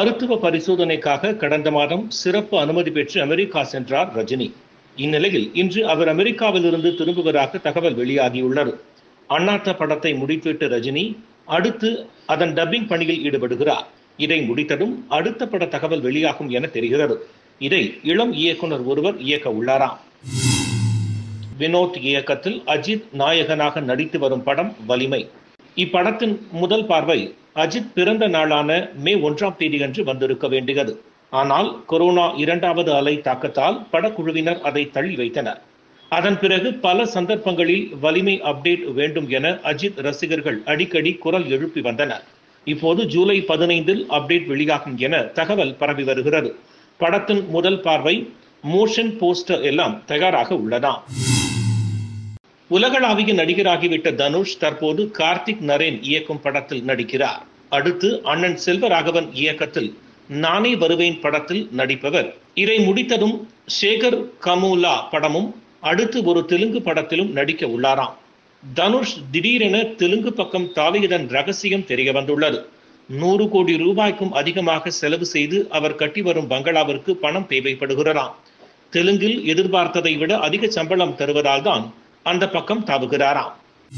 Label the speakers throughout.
Speaker 1: மருத்துவ பரிசோதனைக்காக கடந்த மாதம் சிறப்பு அனுமதி பெற்று அமெரிக்கா சென்றார் ரஜினி இந்நிலையில் இன்று அவர் அமெரிக்காவிலிருந்து திரும்புவதாக தகவல் வெளியாகியுள்ளது அண்ணாத்த படத்தை முடித்துவிட்ட ரஜினி அடுத்து அதன் டப்பிங் பணியில் ஈடுபடுகிறார் இதை முடித்ததும் அடுத்த பட தகவல் வெளியாகும் என தெரிகிறது இதை இளம் இயக்குனர் ஒருவர் இயக்க உள்ளாராம் வினோத் இயக்கத்தில் அஜித் நாயகனாக நடித்து வரும் படம் வலிமை இப்படத்தின் முதல் பார்வை அஜித் பிறந்த நாளான மே ஒன்றாம் தேதியன்று வந்திருக்க வேண்டியது ஆனால் கொரோனா இரண்டாவது அலை தாக்கத்தால் படக்குழுவினர் அதை தள்ளி வைத்தனர் அதன் பிறகு பல சந்தர்ப்பங்களில் வலிமை அப்டேட் வேண்டும் என அஜித் ரசிகர்கள் அடிக்கடி குரல் எழுப்பி வந்தனர் இப்போது ஜூலை பதினைந்தில் அப்டேட் வெளியாகும் என தகவல் பரவி வருகிறது படத்தின் முதல் பார்வை மோஷன் போஸ்டர் எல்லாம் தயாராக உள்ளதாம் உலகளாவிய நடிகராகிவிட்ட தனுஷ் தற்போது கார்த்திக் நரேன் இயக்கும் படத்தில் நடிக்கிறார் அடுத்து அண்ணன் செல்வராகவன் இயக்கத்தில் நானே வருவேன் படத்தில் நடிப்பவர் இதை முடித்ததும் சேகர் கமூலா படமும் அடுத்து ஒரு தெலுங்கு படத்திலும் நடிக்க உள்ளாராம் தனுஷ் திடீரென தெலுங்கு பக்கம் தாவியதன் ரகசியம் தெரிய வந்துள்ளது நூறு கோடி ரூபாய்க்கும் அதிகமாக செலவு செய்து அவர் கட்டி வரும் பங்களாவிற்கு பணம் தேவைப்படுகிறதாம் தெலுங்கில் எதிர்பார்த்ததை விட அதிக சம்பளம் தருவதால் தான் அந்த பக்கம் தாவுகிறாராம்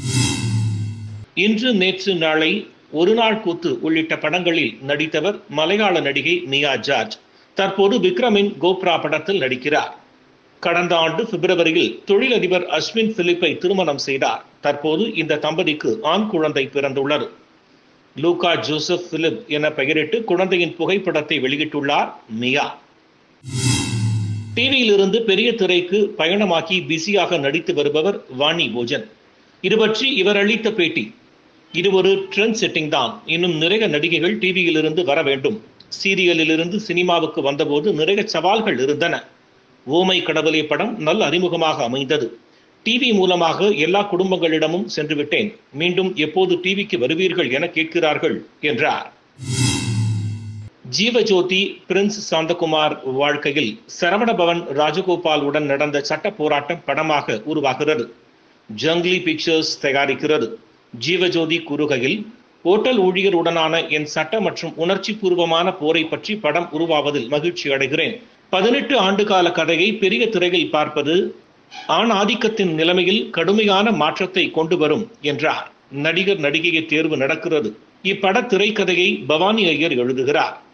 Speaker 1: இன்று நேற்று நாளை ஒரு நாள் கூத்து உள்ளிட்ட படங்களில் நடித்தவர் மலையாள நடிகை மியா ஜார்ஜ் தற்போது விக்ரமின் கோப்ரா படத்தில் நடிக்கிறார் கடந்த ஆண்டு பிப்ரவரியில் தொழிலதிபர் அஸ்வின் பிலிப்பை திருமணம் செய்தார் தற்போது இந்த தம்பதிக்கு ஆண் குழந்தை பிறந்துள்ளது லூகா ஜோசப் பிலிப் என பெயரிட்டு குழந்தையின் புகைப்படத்தை வெளியிட்டுள்ளார் மியா டிவியிலிருந்து பெரிய திரைக்கு பயணமாக்கி பிஸியாக நடித்து வருபவர் வாணி போஜன் இது பற்றி இவர் அளித்த பேட்டி இது ஒரு ட்ரெண்ட் செட்டிங் தான் இன்னும் நிறைய நடிகைகள் டிவியிலிருந்து வர வேண்டும் சீரியலிலிருந்து சினிமாவுக்கு வந்தபோது நிறைய சவால்கள் இருந்தன ஓமை கடவுளே படம் நல்ல அறிமுகமாக அமைந்தது டிவி மூலமாக எல்லா குடும்பங்களிடமும் சென்று விட்டேன் மீண்டும் எப்போது டிவிக்கு வருவீர்கள் என கேட்கிறார்கள் என்றார் ஜீவஜோதி பிரின்ஸ் சாந்தகுமார் வாழ்க்கையில் சரவணபவன் ராஜகோபால் உடன் நடந்த சட்ட போராட்டம் படமாக உருவாகிறது ஜங்லி பிக்சர்ஸ் தயாரிக்கிறது ஜீவஜோதி கூறுகையில் ஓட்டல் ஊழியருடனான என் சட்ட மற்றும் உணர்ச்சி பூர்வமான போரை பற்றி படம் உருவாவதில் மகிழ்ச்சி அடைகிறேன் பதினெட்டு ஆண்டு கால கதையை பெரிய திரையில் பார்ப்பது ஆண் ஆதிக்கத்தின் நிலைமையில் கடுமையான மாற்றத்தை கொண்டு வரும் என்றார் நடிகர் நடிகையை தேர்வு நடக்கிறது இப்பட திரைக்கதையை பவானி ஐயர் எழுதுகிறார்